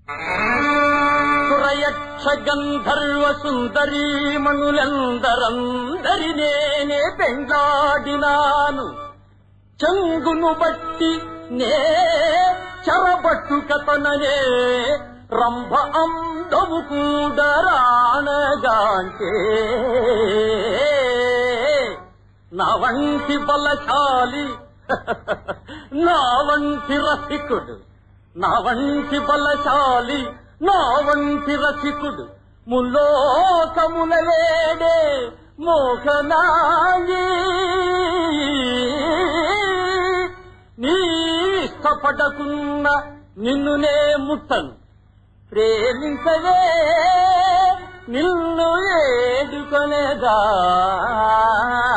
సురయక్ష గంధర్వ సుందరీమణులందరందరి నేనే పెండాడినాను చెంగును బట్టి నే చెరబట్టు కథననే రంభ అందము కూడా రాణగాంటే నా వంటి బలశాలి నా వంటి రసికుడు నా వంటి బలశాలి నా వంటి రసికుడు ముల్లోకముల లేడే మోహనాయి నీ ఇష్టపడకున్న నిన్ను నే ముట్టను ప్రేమించవే నిన్ను ఏడుకొనేదా